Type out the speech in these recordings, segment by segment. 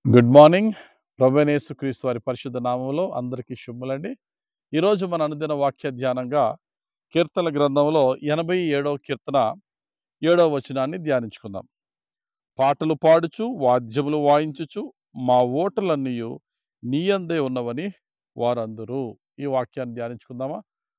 good morning ప్రభనేసు క్రీస్తు వారి పరిశుద్ధ నామంలో అందరికీ శుభములండి ఈరోజు మన అనుదిన వాక్య ధ్యానంగా కీర్తన గ్రంథంలో ఎనభై ఏడవ కీర్తన ఏడవ వచనాన్ని ధ్యానించుకుందాం పాటలు పాడుచు వాద్యములు వాయించుచు మా ఓటలన్నీ నీయందే ఉన్నవని వారందరూ ఈ వాక్యాన్ని ధ్యానించుకుందామా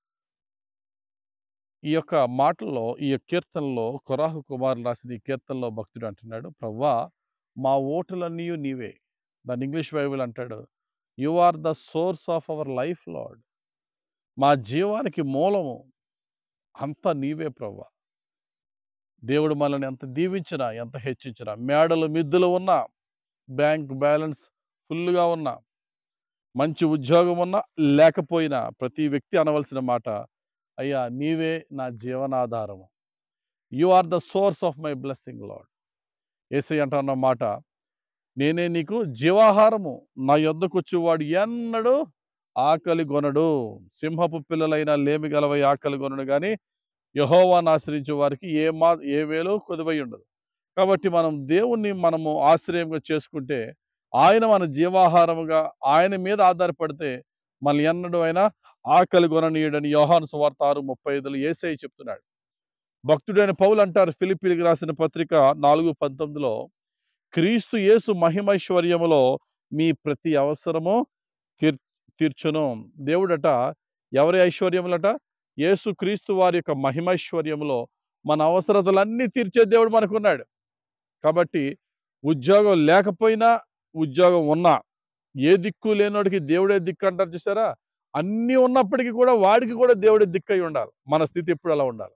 ఈ యొక్క మాటల్లో ఈ యొక్క కీర్తనలో కొరాహు కుమారులు రాసిన ఈ కీర్తనలో భక్తుడు అంటున్నాడు ప్రవ్వా మా ఓటలన్నీ నీవే దాని ఇంగ్లీష్ బైబిల్ అంటాడు you are the source of our life lord మా జీవానికి మూలము అంతా నీవే ప్రవ్వా దేవుడు మనల్ని ఎంత దీవించినా ఎంత హెచ్చించినా మేడలు మిద్దులు ఉన్నా బ్యాంక్ బ్యాలెన్స్ ఫుల్గా ఉన్నా మంచి ఉద్యోగం ఉన్నా లేకపోయినా ప్రతి వ్యక్తి అనవలసిన మాట అయ్యా నీవే నా జీవనాధారము you are the source of my blessing lord ఏసై అంటున్న మాట నేనే నీకు జీవాహారము నా యొద్దకు వచ్చేవాడు ఎన్నడూ ఆకలి కొనడు సింహపు పిల్లలైన లేమి గలవై ఆకలి కొనడు కానీ యహోవాను ఆశ్రయించే వారికి ఏ మా ఏ వేలు కొదువై ఉండదు కాబట్టి మనం దేవుణ్ణి మనము ఆశ్రయంగా చేసుకుంటే ఆయన మన జీవాహారముగా ఆయన మీద ఆధారపడితే మన ఎన్నడూ అయినా ఆకలి కొననీయుడని యోహాను సువార్త ఆరు ముప్పై ఐదులో ఏసై చెప్తున్నాడు భక్తుడైన పౌలు అంటారు ఫిలిపిలికి రాసిన పత్రిక నాలుగు పంతొమ్మిదిలో క్రీస్తు యేసు మహిమైశ్వర్యములో మీ ప్రతి అవసరము తీర్ తీర్చును దేవుడట ఎవరి ఐశ్వర్యములట యేసు క్రీస్తు వారి యొక్క మహిమైశ్వర్యములో మన అవసరతలన్నీ తీర్చే దేవుడు మనకున్నాడు కాబట్టి ఉద్యోగం లేకపోయినా ఉద్యోగం ఉన్నా ఏ దిక్కు లేనోడికి దేవుడే దిక్కు అంటారు చూసారా అన్నీ ఉన్నప్పటికీ కూడా వాడికి కూడా దేవుడే దిక్కై ఉండాలి మన స్థితి ఎప్పుడు అలా ఉండాలి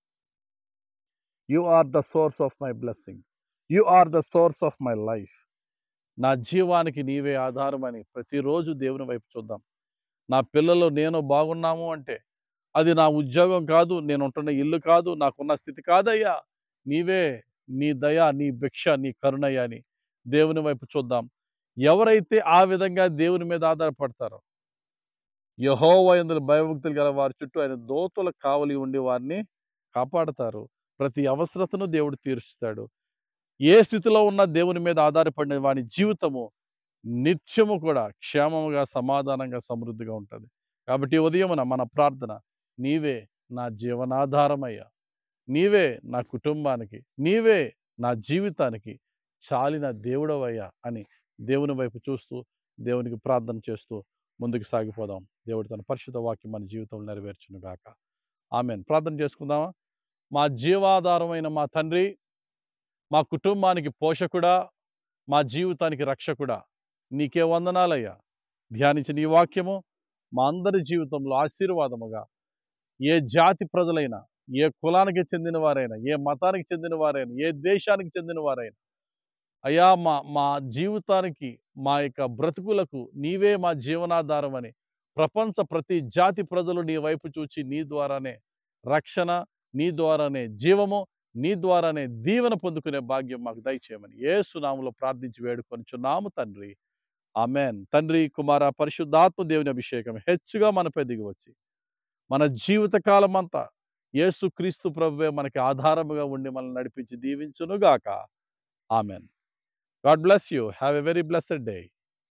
you are the source of my blessing you are the source of my life నా జీవానికి నీవే ఆధారమని ప్రతిరోజు దేవుని వైపు చూద్దాం నా పిల్లలు నేను బాగున్నాము అంటే అది నా ఉద్యోగం కాదు నేను ఉంటున్న ఇల్లు కాదు నాకున్న స్థితి కాదయ్యా నీవే నీ దయ నీ భిక్ష నీ కరుణయ్య అని దేవుని వైపు చూద్దాం ఎవరైతే ఆ విధంగా దేవుని మీద ఆధారపడతారో యహోవ ఎందుకు భయభక్తులు గల వారి చుట్టూ ఆయన దోతుల కావలి ఉండి వారిని కాపాడతారు ప్రతి అవసరతను దేవుడు తీరుస్తాడు ఏ స్థితిలో ఉన్న దేవుని మీద ఆధారపడిన వాని జీవితము నిత్యము కూడా క్షేమముగా సమాధానంగా సమృద్ధిగా ఉంటుంది కాబట్టి ఈ ఉదయమున మన ప్రార్థన నీవే నా జీవనాధారమయ్యా నీవే నా కుటుంబానికి నీవే నా జీవితానికి చాలిన దేవుడవయ్యా అని దేవుని వైపు చూస్తూ దేవునికి ప్రార్థన చేస్తూ ముందుకు సాగిపోదాం దేవుడు తన పరిశుద్ధ వాక్యం మన జీవితంలో నెరవేర్చును గాక ఆమెన్ ప్రార్థన చేసుకుందామా మా జీవాధారమైన మా తండ్రి మా కుటుంబానికి పోషకుడా మా జీవితానికి రక్షకుడా నీకే వందనాలయ్యా ధ్యానించిన ఈ వాక్యము మా అందరి జీవితంలో ఆశీర్వాదముగా ఏ జాతి ప్రజలైనా ఏ కులానికి చెందిన వారైనా ఏ మతానికి చెందిన వారైనా ఏ దేశానికి చెందిన వారైనా అయ్యా మా మా జీవితానికి మా యొక్క బ్రతుకులకు నీవే మా జీవనాధారం అని ప్రపంచ ప్రతి జాతి ప్రజలు నీ వైపు చూచి నీ ద్వారానే రక్షణ నీ ద్వారానే జీవము నీ ద్వారానే దీవెన పొందుకునే భాగ్యం మాకు దయచేయమని ఏ సునాములో ప్రార్థించి వేడుకొనిచున్నాము తండ్రి ఆమెన్ తండ్రి కుమార పరిశుద్ధాత్మ దేవుని అభిషేకం హెచ్చుగా మనపై దిగి వచ్చి మన జీవిత కాలం అంతా యేసు క్రీస్తు ప్రభువే మనకి ఆధారముగా ఉండి మనల్ని నడిపించి దీవించునుగాక amen God bless you have a very blessed day